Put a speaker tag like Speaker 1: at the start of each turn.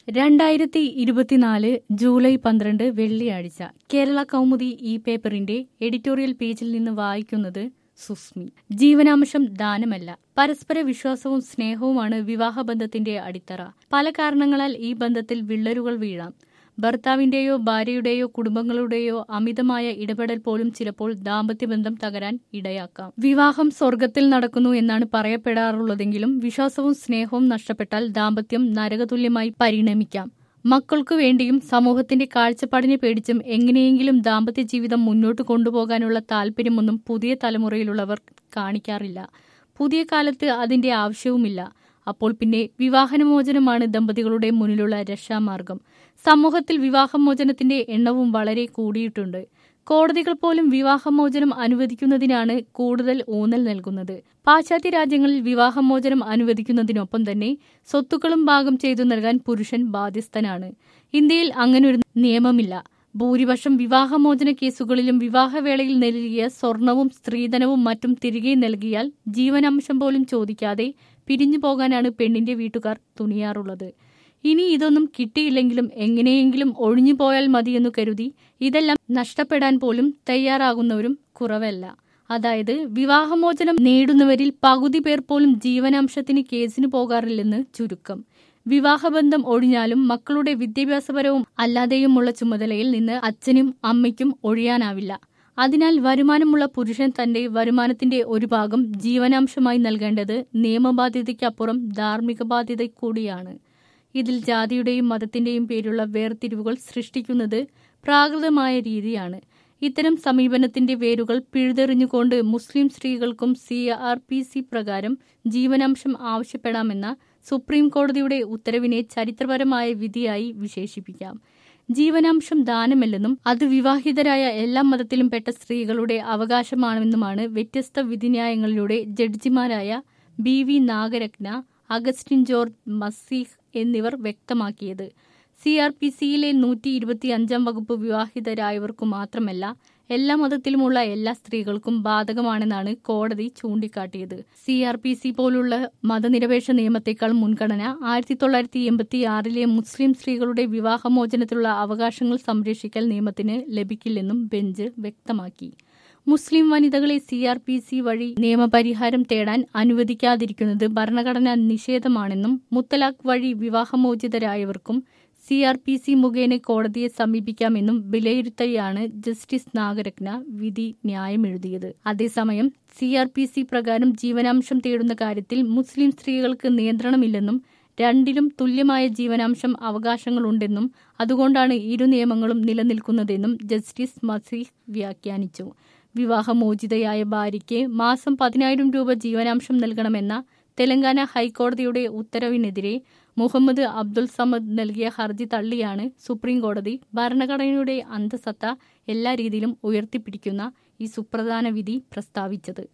Speaker 1: രണ്ടായിരത്തി ഇരുപത്തിനാല് ജൂലൈ പന്ത്രണ്ട് വെള്ളിയാഴ്ച കേരള കൗമുദി ഈ പേപ്പറിന്റെ എഡിറ്റോറിയൽ പേജിൽ നിന്ന് വായിക്കുന്നത് സുസ്മി ജീവനാംശം ദാനമല്ല പരസ്പര വിശ്വാസവും സ്നേഹവുമാണ് വിവാഹബന്ധത്തിന്റെ അടിത്തറ പല കാരണങ്ങളാൽ ഈ ബന്ധത്തിൽ വിള്ളലുകൾ വീഴാം ഭർത്താവിന്റെയോ ഭാര്യയുടെയോ കുടുംബങ്ങളുടെയോ അമിതമായ ഇടപെടൽ പോലും ചിലപ്പോൾ ദാമ്പത്യബന്ധം തകരാൻ ഇടയാക്കാം വിവാഹം സ്വർഗത്തിൽ നടക്കുന്നു എന്നാണ് പറയപ്പെടാറുള്ളതെങ്കിലും വിശ്വാസവും സ്നേഹവും നഷ്ടപ്പെട്ടാൽ ദാമ്പത്യം നരകതുല്യമായി പരിണമിക്കാം മക്കൾക്കു വേണ്ടിയും സമൂഹത്തിന്റെ കാഴ്ചപ്പാടിനെ പേടിച്ചും എങ്ങനെയെങ്കിലും ദാമ്പത്യ ജീവിതം മുന്നോട്ട് കൊണ്ടുപോകാനുള്ള താല്പര്യമൊന്നും പുതിയ തലമുറയിലുള്ളവർ കാണിക്കാറില്ല പുതിയ കാലത്ത് അതിന്റെ ആവശ്യവുമില്ല അപ്പോൾ പിന്നെ വിവാഹമോചനമാണ് ദമ്പതികളുടെ മുന്നിലുള്ള രക്ഷാമാർഗം സമൂഹത്തിൽ വിവാഹമോചനത്തിന്റെ എണ്ണവും വളരെ കൂടിയിട്ടുണ്ട് കോടതികൾ പോലും വിവാഹമോചനം അനുവദിക്കുന്നതിനാണ് കൂടുതൽ ഊന്നൽ നൽകുന്നത് പാശ്ചാത്യ രാജ്യങ്ങളിൽ വിവാഹമോചനം അനുവദിക്കുന്നതിനൊപ്പം തന്നെ സ്വത്തുക്കളും ഭാഗം ചെയ്തു നൽകാൻ പുരുഷൻ ബാധ്യസ്ഥനാണ് ഇന്ത്യയിൽ അങ്ങനൊരു നിയമമില്ല ഭൂരിപക്ഷം വിവാഹമോചന കേസുകളിലും വിവാഹവേളയിൽ നൽകിയ സ്വർണവും സ്ത്രീധനവും മറ്റും തിരികെ നൽകിയാൽ ജീവനാംശം പോലും ചോദിക്കാതെ പിരിഞ്ഞു പോകാനാണ് പെണ്ണിന്റെ വീട്ടുകാർ തുണിയാറുള്ളത് ഇനി ഇതൊന്നും കിട്ടിയില്ലെങ്കിലും എങ്ങനെയെങ്കിലും ഒഴിഞ്ഞു പോയാൽ മതിയെന്നു കരുതി ഇതെല്ലാം നഷ്ടപ്പെടാൻ പോലും തയ്യാറാകുന്നവരും കുറവല്ല അതായത് വിവാഹമോചനം നേടുന്നവരിൽ പകുതി പേർ പോലും ജീവനാംശത്തിന് കേസിന് പോകാറില്ലെന്ന് ചുരുക്കം വിവാഹബന്ധം ഒഴിഞ്ഞാലും മക്കളുടെ വിദ്യാഭ്യാസപരവും അല്ലാതെയുമുള്ള ചുമതലയിൽ നിന്ന് അച്ഛനും അമ്മയ്ക്കും ഒഴിയാനാവില്ല അതിനാൽ വരുമാനമുള്ള പുരുഷൻ തന്റെ വരുമാനത്തിന്റെ ഒരു ഭാഗം ജീവനാംശമായി നൽകേണ്ടത് നിയമബാധ്യതയ്ക്കപ്പുറം ധാർമ്മിക ബാധ്യത കൂടിയാണ് ഇതിൽ ജാതിയുടെയും മതത്തിന്റെയും പേരുള്ള വേർതിരിവുകൾ സൃഷ്ടിക്കുന്നത് പ്രാകൃതമായ രീതിയാണ് ഇത്തരം സമീപനത്തിന്റെ വേരുകൾ പിഴുതെറിഞ്ഞുകൊണ്ട് മുസ്ലിം സ്ത്രീകൾക്കും സി ആർ പി സി പ്രകാരം ജീവനാംശം ആവശ്യപ്പെടാമെന്ന സുപ്രീം കോടതിയുടെ ഉത്തരവിനെ ചരിത്രപരമായ വിധിയായി വിശേഷിപ്പിക്കാം ജീവനാംശം ദാനമല്ലെന്നും അത് വിവാഹിതരായ എല്ലാ മതത്തിലും പെട്ട സ്ത്രീകളുടെ അവകാശമാണെന്നുമാണ് വ്യത്യസ്ത വിധിന്യായങ്ങളിലൂടെ ജഡ്ജിമാരായ ബി വി നാഗരത്ന അഗസ്റ്റിൻ ജോർജ് മസീഹ് എന്നിവർ വ്യക്തമാക്കിയത് സി ആർ പി സിയിലെ നൂറ്റി ഇരുപത്തി അഞ്ചാം വകുപ്പ് വിവാഹിതരായവർക്കു മാത്രമല്ല എല്ലാ മതത്തിലുമുള്ള എല്ലാ സ്ത്രീകൾക്കും ബാധകമാണെന്നാണ് കോടതി ചൂണ്ടിക്കാട്ടിയത് സി ആർ പി സി പോലുള്ള മതനിരപേക്ഷ നിയമത്തെക്കാൾ മുൻഗണന ആയിരത്തി തൊള്ളായിരത്തി എൺപത്തി ആറിലെ മുസ്ലിം സ്ത്രീകളുടെ വിവാഹമോചനത്തിലുള്ള അവകാശങ്ങൾ സംരക്ഷിക്കൽ നിയമത്തിന് ലഭിക്കില്ലെന്നും ബെഞ്ച് വ്യക്തമാക്കി മുസ്ലിം വനിതകളെ സി ആർ പി സി വഴി നിയമപരിഹാരം തേടാൻ അനുവദിക്കാതിരിക്കുന്നത് ഭരണഘടനാ നിഷേധമാണെന്നും മുത്തലാഖ് വഴി വിവാഹമോചിതരായവർക്കും സി ആർ പി സി മുഖേന കോടതിയെ സമീപിക്കാമെന്നും വിലയിരുത്തിയാണ് ജസ്റ്റിസ് നാഗരത്ന വിധി ന്യായമെഴുതിയത് അതേസമയം സി ആർ പി സി പ്രകാരം ജീവനാംശം തേടുന്ന കാര്യത്തിൽ മുസ്ലിം സ്ത്രീകൾക്ക് നിയന്ത്രണമില്ലെന്നും രണ്ടിലും തുല്യമായ ജീവനാംശം അവകാശങ്ങളുണ്ടെന്നും അതുകൊണ്ടാണ് ഇരു നിയമങ്ങളും നിലനിൽക്കുന്നതെന്നും ജസ്റ്റിസ് മസീഹ് വ്യാഖ്യാനിച്ചു വിവാഹമോചിതയായ ഭാര്യയ്ക്ക് മാസം പതിനായിരം രൂപ ജീവനാംശം നൽകണമെന്ന തെലങ്കാന ഹൈക്കോടതിയുടെ ഉത്തരവിനെതിരെ മുഹമ്മദ് അബ്ദുൾ സമദ് നൽകിയ ഹർജി തള്ളിയാണ് സുപ്രീം കോടതി ഭരണഘടനയുടെ അന്തസത്ത എല്ലാ രീതിയിലും ഉയർത്തിപ്പിടിക്കുന്ന ഈ സുപ്രധാന വിധി പ്രസ്താവിച്ചത്